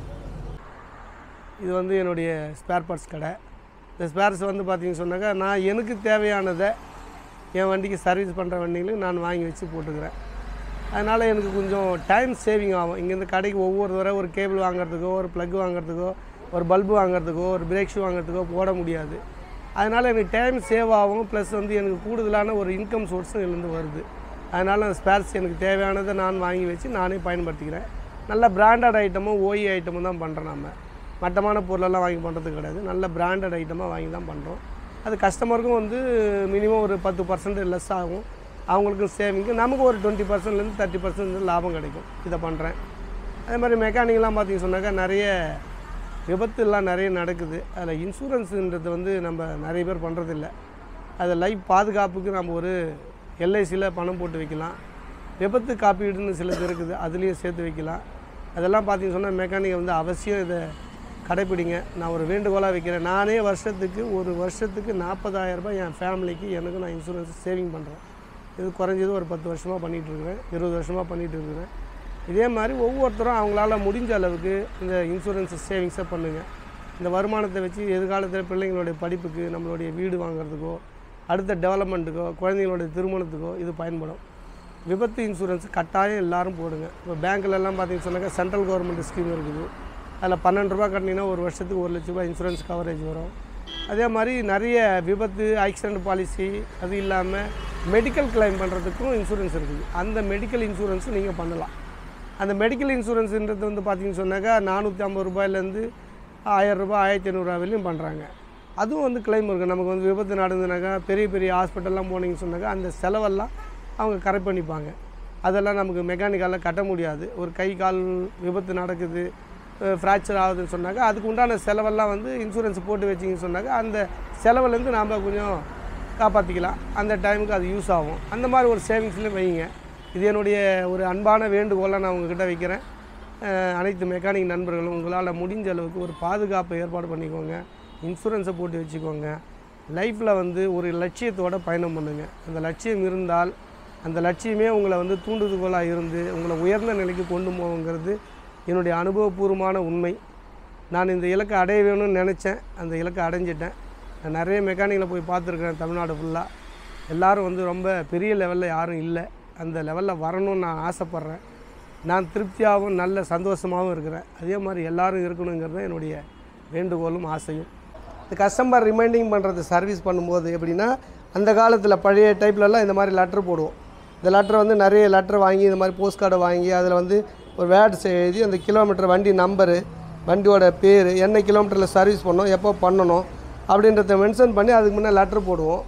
இது வந்து என்னுடைய ஸ்பேர் பார்ட்ஸ் கடை இந்த ஸ்பேர்ஸ் வந்து பார்த்தீங்கன்னு சொன்னாக்கா நான் எனக்கு தேவையானதை என் வண்டிக்கு சர்வீஸ் பண்ணுற வண்டிகளும் நான் வாங்கி வச்சு போட்டுக்கிறேன் அதனால் எனக்கு கொஞ்சம் டைம் சேவிங் ஆகும் இங்கேருந்து கடைக்கு ஒவ்வொரு தடவை ஒரு கேபிள் வாங்குறதுக்கோ ஒரு ப்ளக் வாங்குறதுக்கோ ஒரு பல்பு வாங்குறதுக்கோ ஒரு பிரேக் ஷூ வாங்குறதுக்கோ போட முடியாது அதனால் எனக்கு டைம் சேவ் ஆகும் ப்ளஸ் வந்து எனக்கு கூடுதலான ஒரு இன்கம் சோர்ஸும் இதுலேருந்து வருது அதனால் அந்த ஸ்பேர்ஸ் எனக்கு தேவையானதை நான் வாங்கி வச்சு நானே பயன்படுத்திக்கிறேன் நல்ல பிராண்டட் ஐட்டமும் ஓஇ ஐட்டமும் தான் பண்ணுறோம் நம்ம மட்டமான பொருளெல்லாம் வாங்கி பண்ணுறது கிடையாது நல்ல பிராண்டட் ஐட்டமாக வாங்கி தான் பண்ணுறோம் அது கஸ்டமருக்கும் வந்து மினிமம் ஒரு பத்து பர்சன்ட் லெஸ் ஆகும் அவங்களுக்கும் சேவிங்கு நமக்கு ஒரு டுவெண்ட்டி பர்சன்ட்லேருந்து தேர்ட்டி பர்சன்ட் லாபம் கிடைக்கும் இதை பண்ணுறேன் அதே மாதிரி மெக்கானிக்லாம் பார்த்தீங்க சொன்னாக்கா நிறைய விபத்துலாம் நிறைய நடக்குது அதில் இன்சூரன்ஸுன்றது வந்து நம்ம நிறைய பேர் பண்ணுறதில்ல அது லைஃப் பாதுகாப்புக்கு நம்ம ஒரு எல்ஐசியில் பணம் போட்டு வைக்கலாம் விபத்து காப்பீடுன்னு சிலது இருக்குது அதுலேயும் சேர்த்து வைக்கலாம் அதெல்லாம் பார்த்தீங்க சொன்னால் மெக்கானிக்கை வந்து அவசியம் இதை கடைப்பிடிங்க நான் ஒரு வேண்டுகோளாக வைக்கிறேன் நானே வருஷத்துக்கு ஒரு வருஷத்துக்கு 40000 ரூபாய் என் ஃபேமிலிக்கு எனக்கு நான் இன்சூரன்ஸ் சேவிங் பண்ணுறேன் இது குறைஞ்சது ஒரு பத்து வருஷமாக பண்ணிகிட்ருக்கிறேன் இருபது வருஷமாக பண்ணிகிட்டு இருக்கிறேன் இதே மாதிரி ஒவ்வொருத்தரும் அவங்களால முடிஞ்ச அளவுக்கு இந்த இன்சூரன்ஸ் சேவிங்ஸை பண்ணுங்கள் இந்த வருமானத்தை வச்சு எதிர்காலத்தில் பிள்ளைங்களுடைய படிப்புக்கு நம்மளுடைய வீடு வாங்குறதுக்கோ அடுத்த டெவலப்மெண்ட்டுக்கோ குழந்தைங்களுடைய திருமணத்துக்கோ இது பயன்படும் விபத்து இன்சூரன்ஸ் கட்டாயம் எல்லாரும் போடுங்க இப்போ பேங்க்லலாம் பார்த்தீங்கன்னு சொன்னாக்கா சென்ட்ரல் கவர்மெண்ட் ஸ்கீம் இருக்குது அதில் பன்னெண்டு ரூபா கட்டினீங்கன்னா ஒரு வருஷத்துக்கு ஒரு லட்ச ரூபாய் இன்சூரன்ஸ் கவரேஜ் வரும் அதே மாதிரி நிறைய விபத்து ஆக்சிடென்ட் பாலிசி அது இல்லாமல் மெடிக்கல் கிளைம் பண்ணுறதுக்கும் இன்சூரன்ஸ் இருக்குது அந்த மெடிக்கல் இன்சூரன்ஸும் நீங்கள் பண்ணலாம் அந்த மெடிக்கல் இன்சூரன்ஸுன்றது வந்து பார்த்தீங்கன்னு சொன்னாக்கா நானூற்றி ஐம்பது ரூபாயிலேருந்து ஆயிரம் ரூபாய் ஆயிரத்தி ஐநூறுரூவா வரையும் பண்ணுறாங்க அதுவும் வந்து கிளைம் இருக்குது நமக்கு வந்து விபத்து நடந்ததுனாக்கா பெரிய பெரிய ஹாஸ்பிட்டல்லாம் போனீங்கன்னு சொன்னாக்கா அந்த செலவெல்லாம் அவங்க கரெக்ட் பண்ணிப்பாங்க அதெல்லாம் நமக்கு மெக்கானிக்கால கட்ட முடியாது ஒரு கை கால் விபத்து நடக்குது ஃப்ராக்சர் ஆகுதுன்னு சொன்னாக்கா அதுக்கு உண்டான செலவெல்லாம் வந்து இன்சூரன்ஸ் போட்டு வச்சிங்கன்னு சொன்னாக்கா அந்த செலவுலேருந்து நாம் கொஞ்சம் காப்பாற்றிக்கலாம் அந்த டைமுக்கு அது யூஸ் ஆகும் அந்த மாதிரி ஒரு சேவிங்ஸ்லேயும் வைங்க இது என்னுடைய ஒரு அன்பான வேண்டுகோளாக நான் உங்ககிட்ட வைக்கிறேன் அஹ் அனைத்து மெக்கானிக் நண்பர்களும் உங்களால் முடிஞ்ச அளவுக்கு ஒரு பாதுகாப்பை ஏற்பாடு பண்ணிக்கோங்க இன்சூரன்ஸை போட்டு வச்சுக்கோங்க லைஃப்பில் வந்து ஒரு லட்சியத்தோட பயணம் பண்ணுங்கள் அந்த லட்சியம் இருந்தால் அந்த லட்சியமே உங்களை வந்து தூண்டுதுகோலாக இருந்து உங்களை உயர்ந்த நிலைக்கு கொண்டு போகுங்கிறது என்னுடைய அனுபவபூர்வமான உண்மை நான் இந்த இலக்கை அடைய வேணும்னு நினச்சேன் அந்த இலக்கை அடைஞ்சிட்டேன் நான் நிறைய மெக்கானிக்கில் போய் பார்த்துருக்கேன் தமிழ்நாடு ஃபுல்லாக எல்லாரும் வந்து ரொம்ப பெரிய லெவலில் யாரும் இல்லை அந்த லெவலில் வரணும்னு நான் ஆசைப்பட்றேன் நான் திருப்தியாகவும் நல்ல சந்தோஷமாகவும் இருக்கிறேன் அதே மாதிரி எல்லாரும் இருக்கணுங்கிறது தான் என்னுடைய வேண்டுகோளும் ஆசையும் இந்த கஸ்டமர் ரிமைண்டிங் பண்ணுறது சர்வீஸ் பண்ணும்போது எப்படின்னா அந்த காலத்தில் பழைய டைப்லலாம் இந்த மாதிரி லெட்ரு போடுவோம் இந்த லெட்டரை வந்து நிறைய லெட்டர் வாங்கி இந்த மாதிரி போஸ்ட் கார்டை வாங்கி அதில் வந்து ஒரு வேர்ட்ஸ் எழுதி அந்த கிலோமீட்டர் வண்டி நம்பரு வண்டியோட பேர் என்ன கிலோமீட்டரில் சர்வீஸ் பண்ணோம் எப்போ பண்ணணும் அப்படின்றத மென்ஷன் பண்ணி அதுக்கு முன்னே லெட்ரு போடுவோம்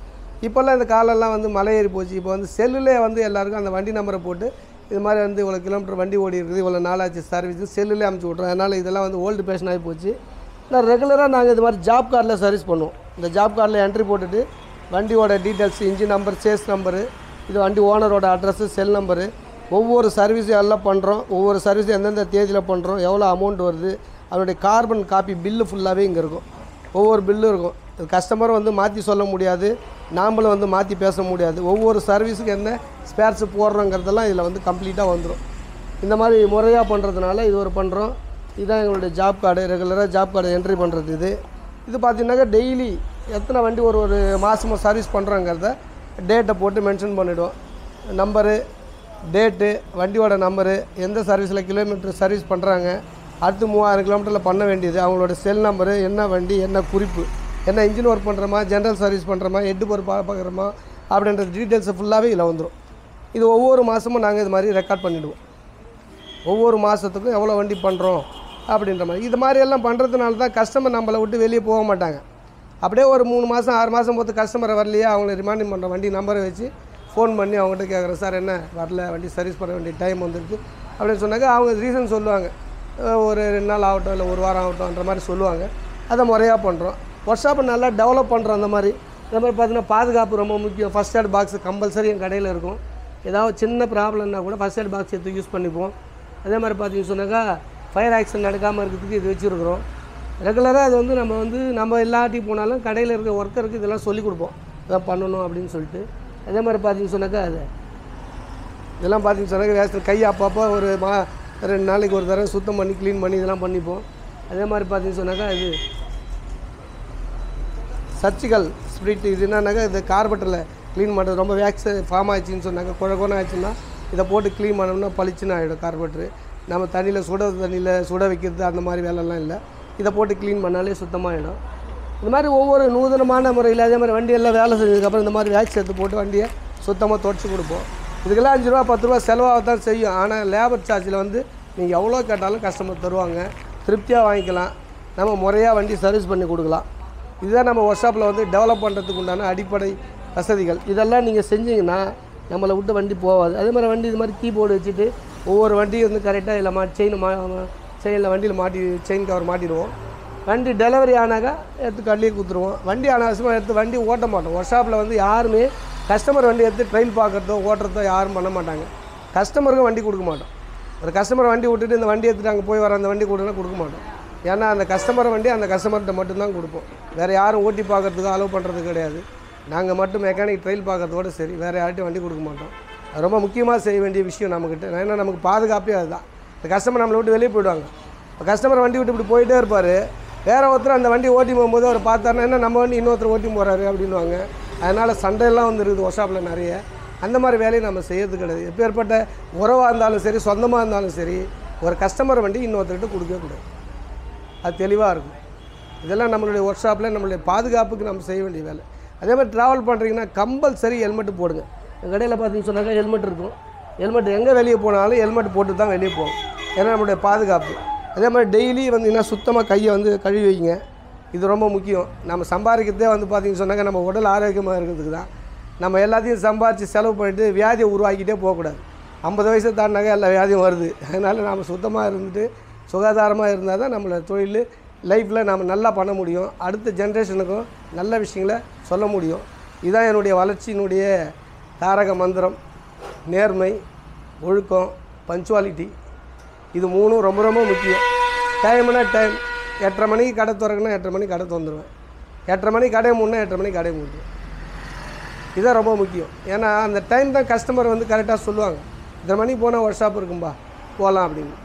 இப்போல்லாம் இந்த காலெல்லாம் வந்து மலை ஏறி போச்சு இப்போ வந்து செல்லுலே வந்து எல்லாருக்கும் அந்த வண்டி நம்பரை போட்டு இது மாதிரி வந்து இவ்வளோ கிலோமீட்டர் வண்டி ஓடி இருக்குது இவ்வளோ நாளாச்சு சர்வீஸ் செல்லுலே அமுச்சு விட்றோம் அதனால் இதெல்லாம் வந்து ஓல்டு பேஷன் ஆகி போச்சு நான் ரெகுலராக நாங்கள் இது மாதிரி ஜாப் கார்டில் சர்வீஸ் பண்ணுவோம் இந்த ஜாப் கார்டில் என்ட்ரி போட்டுட்டு வண்டியோட details engine number chassis number இது வண்டி ஓனரோட அட்ரஸு செல் நம்பரு ஒவ்வொரு சர்வீஸும் எல்லாம் பண்ணுறோம் ஒவ்வொரு சர்வீஸும் எந்தெந்த தேதியில் பண்ணுறோம் எவ்வளோ அமௌண்ட் வருது அதனுடைய கார்பன் காப்பி பில்லு ஃபுல்லாகவே இங்கே இருக்கும் ஒவ்வொரு பில்லும் இருக்கும் கஸ்டமரும் வந்து மாற்றி சொல்ல முடியாது நாமளும் வந்து மாற்றி பேச முடியாது ஒவ்வொரு சர்வீஸுக்கு என்ன ஸ்பேர்ஸ் போடுறோங்கிறதெல்லாம் இதில் வந்து கம்ப்ளீட்டாக வந்துடும் இந்த மாதிரி முறையாக பண்ணுறதுனால இது ஒரு பண்ணுறோம் இதுதான் எங்களுடைய ஜாப் கார்டு ரெகுலராக ஜாப் கார்டு என்ட்ரி பண்ணுறது இது இது பார்த்தீங்கன்னாக்கா டெய்லி எத்தனை வண்டி ஒரு ஒரு மாதமாக சர்வீஸ் பண்ணுறோங்கிறத டேட்டை போட்டு மென்ஷன் பண்ணிவிடுவோம் நம்பரு டேட்டு வண்டியோட நம்பரு எந்த சர்வீஸில் கிலோமீட்டர் சர்வீஸ் பண்ணுறாங்க அடுத்து மூவாயிரம் கிலோமீட்டரில் பண்ண வேண்டியது அவங்களோட செல் நம்பரு என்ன வண்டி என்ன குறிப்பு என்ன இன்ஜின் ஒர்க் பண்ணுறோமா ஜென்ரல் சர்வீஸ் பண்ணுறோமா ஹெட்டு பொறுப்பு பார்க்குறோமா அப்படின்ற டீட்டெயில்ஸை ஃபுல்லாகவே இதில் வந்துடும் இது ஒவ்வொரு மாதமும் நாங்கள் இது மாதிரி ரெக்கார்ட் பண்ணிவிடுவோம் ஒவ்வொரு மாதத்துக்கும் எவ்வளோ வண்டி பண்ணுறோம் அப்படின்ற மாதிரி இது மாதிரி எல்லாம் பண்ணுறதுனால தான் கஸ்டமர் நம்மளை விட்டு வெளியே போக மாட்டாங்க அப்படியே ஒரு மூணு மாதம் ஆறு மாதம் பொறுத்து கஸ்டமரை வரலையா அவங்கள ரிமைண்டிங் பண்ணுற வண்டி நம்பரை வச்சு ஃபோன் பண்ணி அவங்ககிட்ட கேட்குறேன் சார் என்ன வரல வண்டி சர்வீஸ் பண்ண வேண்டிய டைம் வந்துருக்கு அப்படின்னு சொன்னாக்க அவங்க ரீசன் சொல்லுவாங்க அஹ் ஒரு ரெண்டு நாள் ஆகட்டும் இல்லை ஒரு வாரம் ஆகட்டும்ன்ற மாதிரி சொல்லுவாங்க அதை முறையாக பண்ணுறோம் ஒர்க் ஷாப்பை நல்லா டெவலப் பண்ணுறோம் அந்த மாதிரி இந்த மாதிரி பார்த்தீங்கன்னா பாதுகாப்பு ரொம்ப முக்கியம் ஃபஸ்ட் எய்ட் பாக்ஸ் கம்பல்சரி என் கடையில் இருக்கும் ஏதாவது சின்ன ப்ராப்ளம்னா கூட ஃபஸ்ட் எய்ட் பாக்ஸ் எடுத்து யூஸ் பண்ணிப்போம் அதே மாதிரி பார்த்தீங்கன்னு சொன்னாக்கா ஃபயர் ஆக்சிடென்ட் நடக்காமல் இருக்கிறதுக்கு இது வச்சுருக்குறோம் ரெகுலராக இது வந்து நம்ம வந்து நம்ம எல்லாட்டி போனாலும் கடையில் இருக்க ஒர்க்கருக்கு இதெல்லாம் சொல்லிக் கொடுப்போம் இதான் பண்ணணும் அப்படின்னு சொல்லிட்டு அதே மாதிரி பார்த்தீங்கன்னு சொன்னாக்கா அது இதெல்லாம் பார்த்தீங்கன்னு சொன்னாக்க வேஸ்ட் கை அப்பப்போ ஒரு மா ரெண்டு நாளைக்கு ஒரு தடவை சுத்தம் பண்ணி க்ளீன் பண்ணி இதெல்லாம் பண்ணிப்போம் அதே மாதிரி பார்த்தீங்கன்னு சொன்னாக்கா இது சர்ச்சிக்கல் ஸ்பிரிட் இது என்னன்னாக்கா இது கார்பெட்டரில் க்ளீன் பண்ணுறது ரொம்ப வேக்ஸ் ஃபார்ம் ஆயிடுச்சுன்னு சொன்னாக்க குழ குணம் ஆயிடுச்சுன்னா இதை போட்டு க்ளீன் பண்ணோம்னா பளிச்சுன்னு ஆகிடும் கார்பெட்ரு நம்ம தண்ணியில் சுட தண்ணியில் சுட வைக்கிறது அந்த மாதிரி வேலைலாம் இல்லை இதை போட்டு க்ளீன் பண்ணாலே சுத்தமாகிடும் இந்த மாதிரி ஒவ்வொரு நூதனமான முறையில் அதே மாதிரி வண்டியெல்லாம் வேலை செஞ்சதுக்கப்புறம் இந்த மாதிரி வேக்ஸ் எடுத்து போட்டு வண்டியை சுத்தமாக தொடச்சி கொடுப்போம் இதுக்கெல்லாம் அஞ்சு ரூபா பத்து ரூபா செலவாக தான் செய்யும் ஆனால் லேபர் சார்ஜில் வந்து நீங்கள் எவ்வளோ கேட்டாலும் கஸ்டமர் தருவாங்க திருப்தியாக வாங்கிக்கலாம் நம்ம முறையாக வண்டி சர்வீஸ் பண்ணி கொடுக்கலாம் இதுதான் நம்ம ஒர்க் ஷாப்பில் வந்து டெவலப் பண்ணுறதுக்கு உண்டான அடிப்படை வசதிகள் இதெல்லாம் நீங்கள் செஞ்சீங்கன்னா நம்மளை விட்டு வண்டி போகாது அதே மாதிரி வண்டி இது மாதிரி கீபோர்டு வச்சுட்டு ஒவ்வொரு வண்டியும் வந்து கரெக்டாக இல்லை மா செயின் மா செயினில் வண்டியில் மாட்டி செயின் கவர் மாட்டிடுவோம் வண்டி டெலிவரி ஆனாக்கா எடுத்து கல்லியே குத்துருவோம் வண்டி அனாவசியமாக எடுத்து வண்டி ஓட்ட மாட்டோம் ஒர்க் ஷாப்பில் வந்து யாருமே கஸ்டமர் வண்டி எடுத்து ட்ரெயின் பார்க்குறதோ ஓட்டுறதோ யாரும் பண்ண மாட்டாங்க கஸ்டமருக்கும் வண்டி கொடுக்க மாட்டோம் ஒரு கஸ்டமர் வண்டி விட்டுட்டு இந்த வண்டி எடுத்துட்டு அங்கே போய் வர அந்த வண்டி கொடுனா கொடுக்க மாட்டோம் ஏன்னா அந்த கஸ்டமர் வண்டி அந்த கஸ்டமர்கிட்ட மட்டும்தான் கொடுப்போம் வேறு யாரும் ஓட்டி பார்க்கறதுக்கு அலோவ் பண்ணுறது கிடையாது நாங்கள் மட்டும் மெக்கானிக் ட்ரையல் பார்க்கறதோட சரி வேறு யார்ட்டையும் வண்டி கொடுக்க மாட்டோம் அது ரொம்ப முக்கியமாக செய்ய வேண்டிய விஷயம் நம்மக்கிட்ட ஏன்னா நமக்கு பாதுகாப்பே அதுதான் இந்த கஸ்டமர் நம்மளை விட்டு வெளியே போயிடுவாங்க இப்போ கஸ்டமர் வண்டி விட்டு இப்படி போயிட்டே இருப்பார் வேற ஒருத்தர் அந்த வண்டி ஓட்டி போகும்போது அவர் பார்த்தாருன்னா என்ன நம்ம வண்டி இன்னொருத்தர் ஓட்டி போகிறாரு அப்படின்வாங்க அதனால் சண்டையெல்லாம் வந்து இருக்குது ஒர்க் ஷாப்பில் நிறைய அந்த மாதிரி வேலையை நம்ம செய்யறது கிடையாது எப்பேற்பட்ட உறவாக இருந்தாலும் சரி சொந்தமாக இருந்தாலும் சரி ஒரு கஸ்டமர் வண்டி இன்னொருத்தர்கிட்ட கொடுக்கவே கூடாது அது தெளிவாக இருக்கும் இதெல்லாம் நம்மளுடைய ஒர்க் ஷாப்பில் நம்மளுடைய பாதுகாப்புக்கு நம்ம செய்ய வேண்டிய வேலை அதே மாதிரி ட்ராவல் பண்ணுறீங்கன்னா கம்பல்சரி ஹெல்மெட்டு போடுங்க எங்கள் கடையில் பார்த்தீங்கன்னு சொன்னாக்கா ஹெல்மெட் இருக்கும் ஹெல்மெட் எங்கே வெளியே போனாலும் ஹெல்மெட் போட்டு தான் வெளியே போகும் ஏன்னா நம்மளுடைய பாதுகாப்பு அதே மாதிரி டெய்லி வந்தீங்கன்னா சுத்தமாக கையை வந்து கழுவி வைங்க இது ரொம்ப முக்கியம் நம்ம சம்பாதிக்கிறதே வந்து பார்த்தீங்கன்னு சொன்னாக்க நம்ம உடல் ஆரோக்கியமாக இருக்கிறதுக்கு தான் நம்ம எல்லாத்தையும் சம்பாதிச்சு செலவு பண்ணிட்டு வியாதியை உருவாக்கிட்டே போகக்கூடாது ஐம்பது வயசை தாண்டினாக்க எல்லா வியாதியும் வருது அதனால் நாம் சுத்தமாக இருந்துட்டு சுகாதாரமாக இருந்தால் தான் நம்மளோட தொழில் லைஃப்பில் நாம் நல்லா பண்ண முடியும் அடுத்த ஜென்ரேஷனுக்கும் நல்ல விஷயங்களை சொல்ல முடியும் இதுதான் என்னுடைய வளர்ச்சியினுடைய தாரக மந்திரம் நேர்மை ஒழுக்கம் பஞ்சுவாலிட்டி இது மூணும் ரொம்ப ரொம்ப முக்கியம் டைம்னா டைம் எட்டரை மணிக்கு கடை திறக்கணும் எட்டரை மணிக்கு கடை திறந்துருவேன் எட்டரை மணிக்கு கடை மூடனா எட்டரை மணிக்கு கடை மூடுவேன் இதுதான் ரொம்ப முக்கியம் ஏன்னா அந்த டைம் தான் கஸ்டமர் வந்து கரெக்டாக சொல்லுவாங்க இத்தனை மணிக்கு போனால் ஒர்க் ஷாப் இருக்கும்பா போகலாம் அப்படின்னு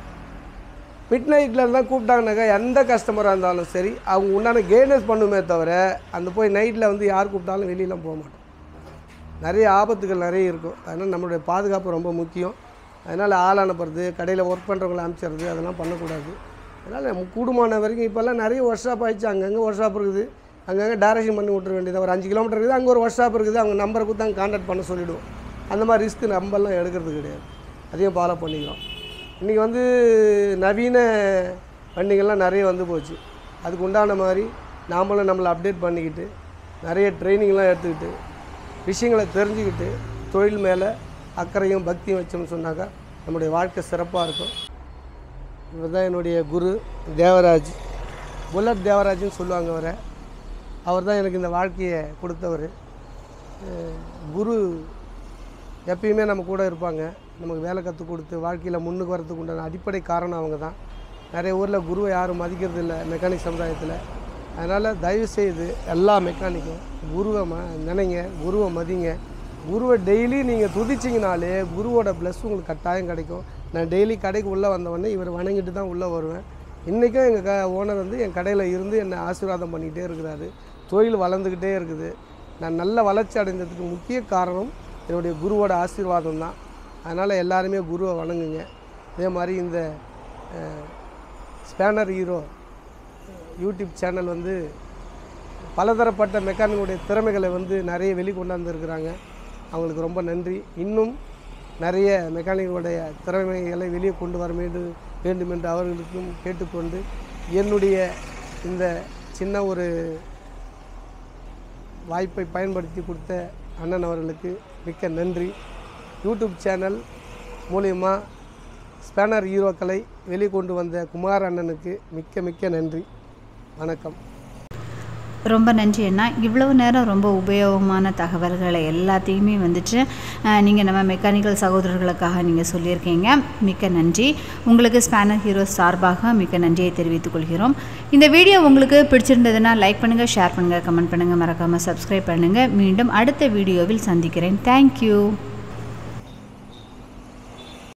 மிட் நைட்டில் தான் கூப்பிட்டாங்கனாக்கா எந்த கஸ்டமராக இருந்தாலும் சரி அவங்க உண்டான கெய்னஸ் பண்ணுமே தவிர அந்த போய் நைட்டில் வந்து யார் கூப்பிட்டாலும் வெளியெலாம் போக மாட்டோம் நிறைய ஆபத்துகள் நிறைய இருக்கும் அதனால் நம்மளுடைய பாதுகாப்பு ரொம்ப முக்கியம் அதனால் ஆள் அனுப்புறது கடையில் ஒர்க் பண்ணுறவங்கள அனுப்பிச்சிடுறது அதெல்லாம் பண்ணக்கூடாது அதனால் நம்ம கூடுமான வரைக்கும் இப்போல்லாம் நிறைய ஒர்க் ஷாப் ஆயிடுச்சு அங்கங்கே ஒர்க் ஷாப் இருக்குது அங்கங்கே டைரக்ஷன் பண்ணி விட்டுற வேண்டியது ஒரு அஞ்சு கிலோமீட்டர் இருக்குது அங்கே ஒரு ஒர்க் ஷாப் இருக்குது அவங்க நம்பரை கொடுத்து அங்கே கான்டாக்ட் பண்ண சொல்லிவிடுவோம் அந்த மாதிரி ரிஸ்க் நம்மலாம் எடுக்கிறது கிடையாது அதையும் ஃபாலோ பண்ணிக்கிறோம் இன்றைக்கி வந்து நவீன வண்டிகள்லாம் நிறைய வந்து போச்சு அதுக்கு உண்டான மாதிரி நாமளும் நம்மளை அப்டேட் பண்ணிக்கிட்டு நிறைய ட்ரைனிங்லாம் எடுத்துக்கிட்டு விஷயங்களை தெரிஞ்சுக்கிட்டு தொழில் மேலே அக்கறையும் பக்தியும் வச்சோம்னு சொன்னாக்கா நம்முடைய வாழ்க்கை சிறப்பாக இருக்கும் இவர் தான் என்னுடைய குரு தேவராஜ் புல்லட் தேவராஜ்னு சொல்லுவாங்க அவரை அவர் தான் எனக்கு இந்த வாழ்க்கையை கொடுத்தவர் அஹ் குரு எப்பயுமே நம்ம கூட இருப்பாங்க நமக்கு வேலை கற்றுக் கொடுத்து வாழ்க்கையில் முன்னுக்கு வரதுக்கு உண்டான அடிப்படை காரணம் அவங்க தான் நிறைய ஊரில் குருவை யாரும் மதிக்கிறது இல்லை மெக்கானிக் சமுதாயத்தில் அதனால் தயவுசெய்து எல்லா மெக்கானிக்கும் குருவை ம நினைங்க குருவை மதிங்க குருவை டெய்லி நீங்கள் துதிச்சிங்கனாலே குருவோட ப்ளஸ் உங்களுக்கு கட்டாயம் கிடைக்கும் நான் டெய்லி கடைக்கு உள்ளே வந்தவொடனே இவர் வணங்கிட்டு தான் உள்ளே வருவேன் இன்றைக்கும் எங்கள் க ஓனர் வந்து என் கடையில் இருந்து என்னை ஆசீர்வாதம் பண்ணிகிட்டே இருக்கிறாரு தொழில் வளர்ந்துக்கிட்டே இருக்குது நான் நல்ல வளர்ச்சி அடைந்ததுக்கு முக்கிய காரணம் என்னுடைய குருவோட ஆசீர்வாதம் தான் அதனால் எல்லாருமே குருவை வணங்குங்க அதே மாதிரி இந்த அஹ், ஸ்பேனர் ஹீரோ யூடியூப் சேனல் வந்து பலதரப்பட்ட மெக்கானிக்குடைய திறமைகளை வந்து நிறைய வெளிக்கொண்டாந்து இருக்கிறாங்க அவங்களுக்கு ரொம்ப நன்றி இன்னும் நிறைய மெக்கானிக்குடைய திறமைகளை வெளியே கொண்டு வர வேண்டும் வேண்டும் என்று அவர்களுக்கும் கேட்டுக்கொண்டு என்னுடைய இந்த சின்ன ஒரு வாய்ப்பை பயன்படுத்தி கொடுத்த அண்ணன் அவர்களுக்கு மிக்க நன்றி யூடியூப் சேனல் மூலிமா ஸ்பேனர் ஹீரோக்களை வெளிக்கொண்டு வந்த குமார் அண்ணனுக்கு மிக்க மிக்க நன்றி வணக்கம் ரொம்ப நன்றி அண்ணா இவ்வளவு நேரம் ரொம்ப உபயோகமான தகவல்களை எல்லாத்தையுமே வந்துட்டு நீங்கள் நம்ம மெக்கானிக்கல் சகோதரர்களுக்காக நீங்கள் சொல்லியிருக்கீங்க மிக்க நன்றி உங்களுக்கு ஸ்பேனர் ஹீரோ சார்பாக மிக்க நன்றியை தெரிவித்துக் கொள்கிறோம் இந்த வீடியோ உங்களுக்கு பிடிச்சிருந்ததுன்னா லைக் பண்ணுங்கள் ஷேர் பண்ணுங்கள் கமெண்ட் பண்ணுங்கள் மறக்காமல் சப்ஸ்கிரைப் பண்ணுங்கள் மீண்டும் அடுத்த வீடியோவில் சந்திக்கிறேன் தேங்க்யூ